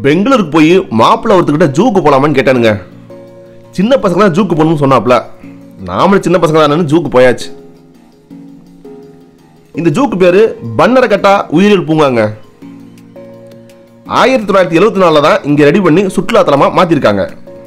பெங்களூருக்கு போய் மாப்பிள்ளை ஒருத்தர்கிட்ட ஜூக்கு போலாமான்னு கேட்டானுங்க சின்ன பசங்க தான் ஜூக்கு போகணும்னு சொன்னாப்ல நாமளும் சின்ன பசங்க தானே ஜூக்கு போயாச்சு இந்த ஜூக்கு பேரு பன்னரக்கட்டா உயிரியல் பூங்காங்க ஆயிரத்தி தொள்ளாயிரத்தி எழுபத்தி நாலில் தான் இங்கே ரெடி பண்ணி சுற்றுலாத்தலமாக மாற்றிருக்காங்க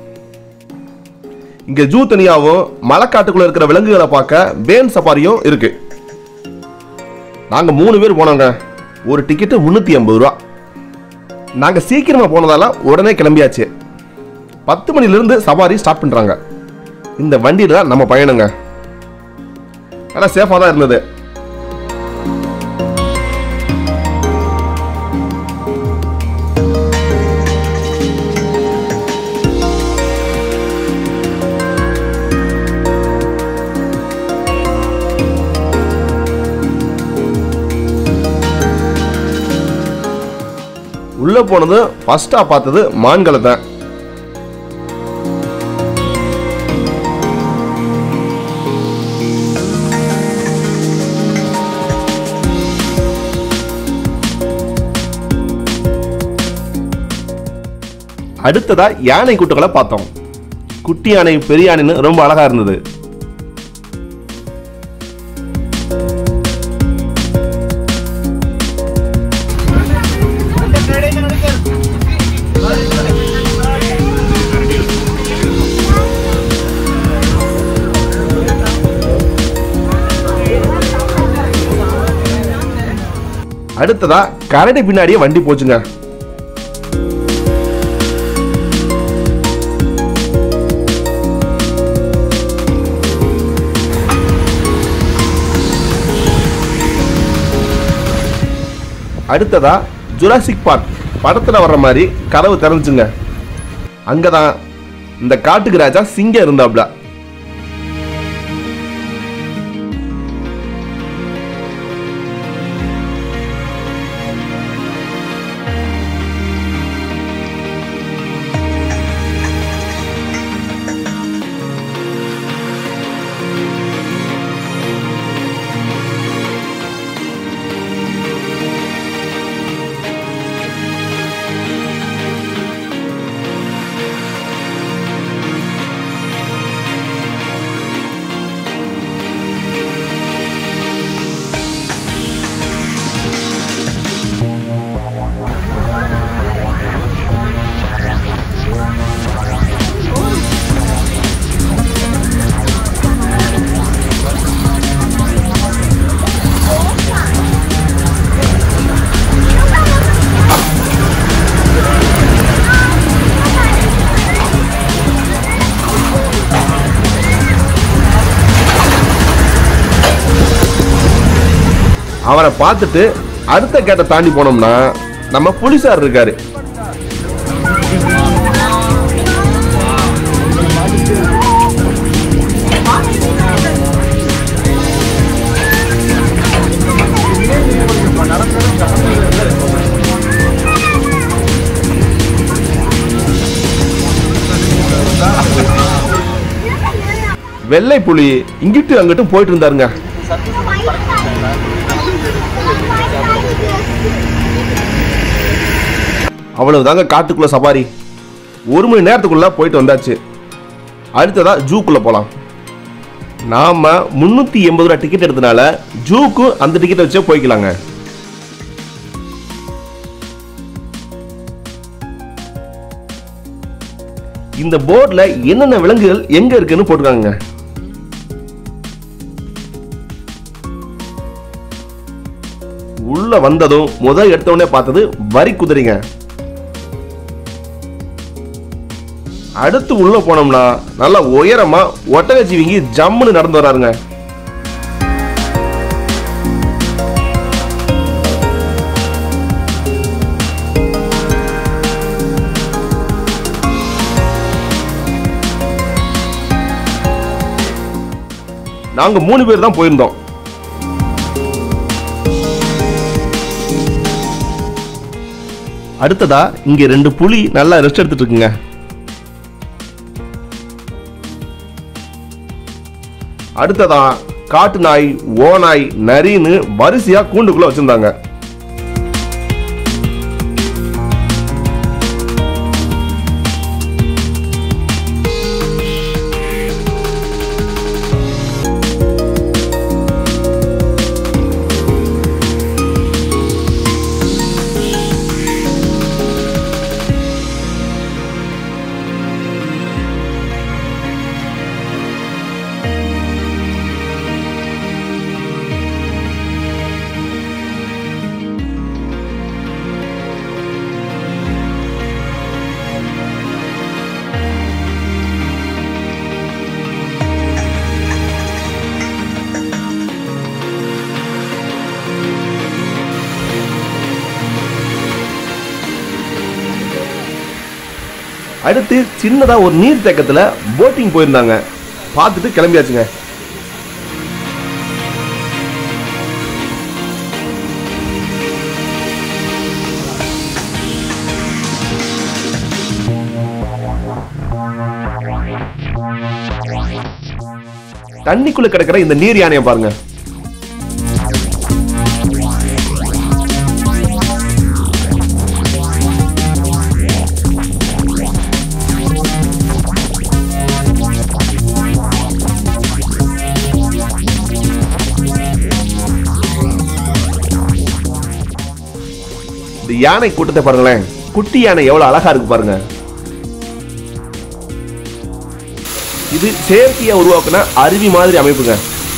இங்கே ஜூ தனியாகவும் மலைக்காட்டுக்குள்ள இருக்கிற விலங்குகளை பார்க்க வேன் சஃபாரியும் இருக்கு நாங்கள் மூணு பேர் போனோங்க ஒரு டிக்கெட்டு முந்நூற்றி ஐம்பது ரூபா நாங்கள் சீக்கிரமாக போனதால உடனே கிளம்பியாச்சு பத்து மணிலேருந்து சவாரி ஸ்டார்ட் பண்ணுறாங்க இந்த வண்டியில் தான் நம்ம பயணங்க ஆனால் சேஃபாக தான் இருந்தது உள்ளே போனது ஃபஸ்ட்டாக பார்த்தது மான்களை தான் அடுத்ததா யானை கூட்டுகளை பார்த்தோம் குட்டி யானை பெரிய யானைன்னு ரொம்ப அழகா இருந்தது அடுத்ததா கரடி பின்னாடியே வண்டி போச்சுங்க அடுத்ததா ஜுராசிக் பார்க் படத்துல வர்ற மாதிரி கதவு திறந்துச்சுங்க அங்கதான் இந்த காட்டுக்கு ராஜா சிங்கம் இருந்தாப்ல அவரை பார்த்துட்டு அடுத்த கேட்டை தாண்டி போனோம்னா நம்ம புலிசார் இருக்காரு வெள்ளை புலி இங்கிட்டு அங்கிட்டும் போயிட்டு இருந்தாருங்க அவ்வளவுதாங்க காட்டுக்குள்ள சவாரி ஒரு மணி நேரத்துக்குள்ள போயிட்டு வந்தாச்சு அடுத்ததா ஜூக்குள்ள போலாம் நாம முன்னூத்தி எண்பது ரூபா டிக்கெட் எடுத்தனால ஜூக்கு அந்த டிக்கெட் வச்சே போய்க்கலாங்க இந்த போர்ட்ல என்னென்ன விலங்குகள் எங்க இருக்குன்னு போட்டிருக்காங்க உள்ள வந்ததும் முதல் எடுத்த உடனே பார்த்தது வரி குதிரைங்க அடுத்து உள்ள போனோம்னா நல்லா உயரமா ஒட்டக ஜீவிங்கி ஜம்முன்னு நடந்து வராருங்க நாங்க மூணு பேர் தான் போயிருந்தோம் அடுத்ததா இங்க ரெண்டு புலி நல்லா ரெஸ்ட் எடுத்துட்டு இருக்குங்க அடுத்ததா காட்டு நாய் ஓநாய் நரின்னு வரிசையா கூண்டுக்குள்ள வச்சிருந்தாங்க அடுத்து சின்னதா ஒரு நீர் தேக்கத்துல போட்டிங் போயிருந்தாங்க பார்த்துட்டு கிளம்பியாச்சுங்க தண்ணிக்குள்ள கிடக்கிற இந்த நீர் யானையை பாருங்க இந்த யானை கூட்டத்தை பாருங்களேன் குட்டி யானை எவ்வளவு அழகா இருக்கு பாருங்க இது செயற்கையா உருவாக்குன அருவி மாதிரி அமைப்புங்க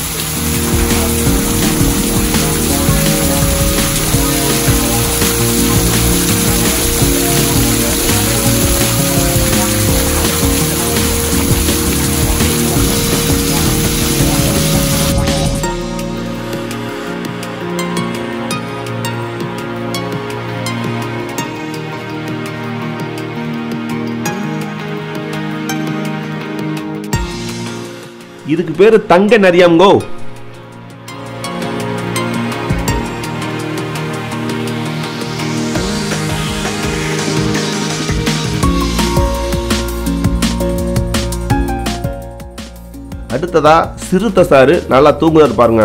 இதுக்கு பேரு தங்க நரியாங்கோ அடுத்ததா சிறுத்தை சாரு நல்லா தூங்குறாரு பாருங்க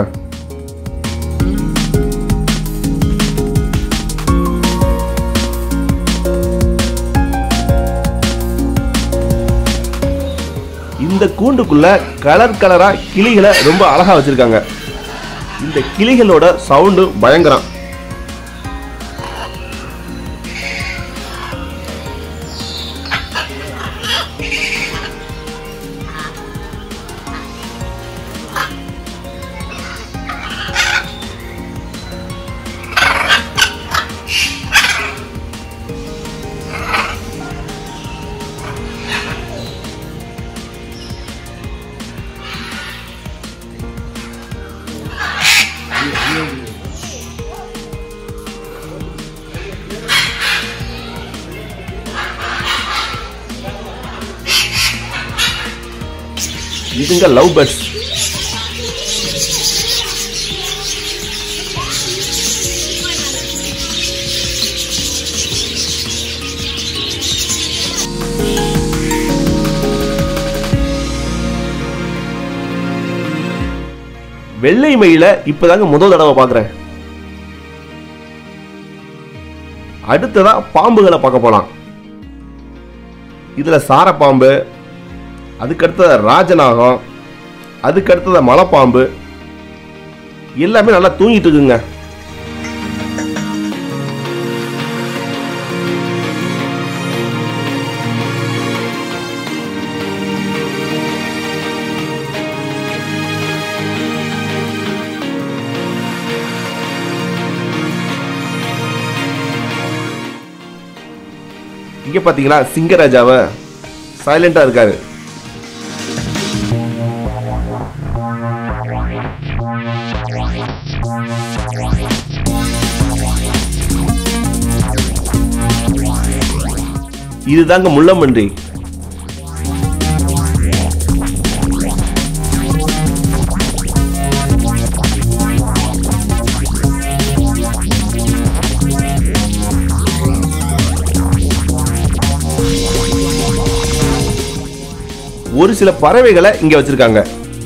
இந்த கூண்டுக்குள்ள கலர் கலரா கிளிகளை ரொம்ப அழகா வச்சிருக்காங்க இந்த கிளிகளோட சவுண்டு பயங்கரம் இதுங்க லவ் பேர்ட்ஸ் வெள்ளை மயில இப்பதாங்க முதல் தடவை பார்க்குறேன் அடுத்ததா பாம்புகளை பார்க்க போலாம் இதுல சாரப்பாம்பு அதுக்கடுத்தது ராஜநாகம் அதுக்கடுத்தது மலைப்பாம்பு எல்லாமே நல்லா தூங்கிட்டு இருக்குங்க இங்க பாத்தீங்களா சிங்கராஜாவை சைலண்டா இருக்காரு இதுதாங்க முள்ளம்பன்றி ஒரு சில பறவைகளை இங்க வச்சிருக்காங்க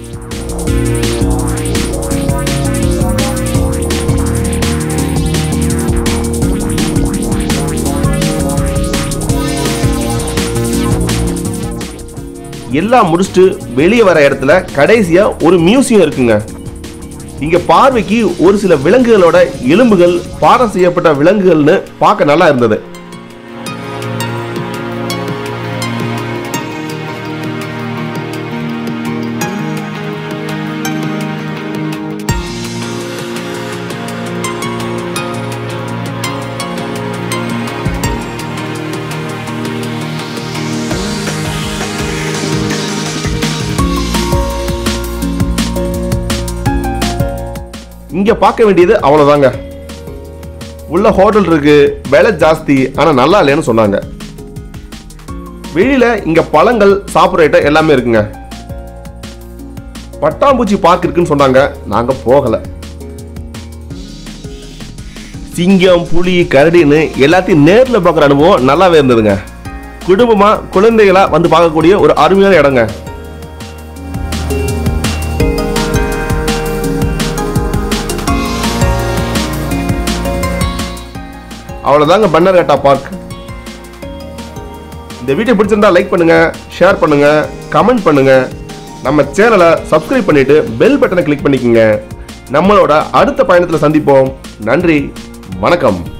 எல்லாம் முடிச்சுட்டு வெளியே வர இடத்துல கடைசியா ஒரு மியூசியம் இருக்குங்க இங்க பார்வைக்கு ஒரு சில விலங்குகளோட எலும்புகள் பாடம் செய்யப்பட்ட விலங்குகள்னு பார்க்க நல்லா இருந்தது இங்க பார்க்க வேண்டியது அவ்வளவுதாங்க உள்ள ஹோட்டல் இருக்கு விலை ஜாஸ்தி ஆனா நல்லா இல்லைன்னு சொன்னாங்க வெளியில இங்க பழங்கள் சாப்பிட்ற ஐட்டம் எல்லாமே இருக்குங்க பட்டாம்பூச்சி பார்க் இருக்குன்னு சொன்னாங்க நாங்க போகல சிங்கம் புலி கரடின்னு எல்லாத்தையும் நேர்ல பார்க்குற அனுபவம் நல்லாவே இருந்ததுங்க குடும்பமா குழந்தைகளா வந்து பார்க்கக்கூடிய ஒரு அருமையான இடங்க அவ்வளோதாங்க பன்னர்கட்டா பார்க் இந்த வீடியோ பிடிச்சிருந்தா லைக் பண்ணுங்க ஷேர் பண்ணுங்க கமெண்ட் பண்ணுங்க நம்ம சேனலை சப்ஸ்கிரைப் பண்ணிட்டு பெல் பட்டனை கிளிக் பண்ணிக்கோங்க நம்மளோட அடுத்த பயணத்தில் சந்திப்போம் நன்றி வணக்கம்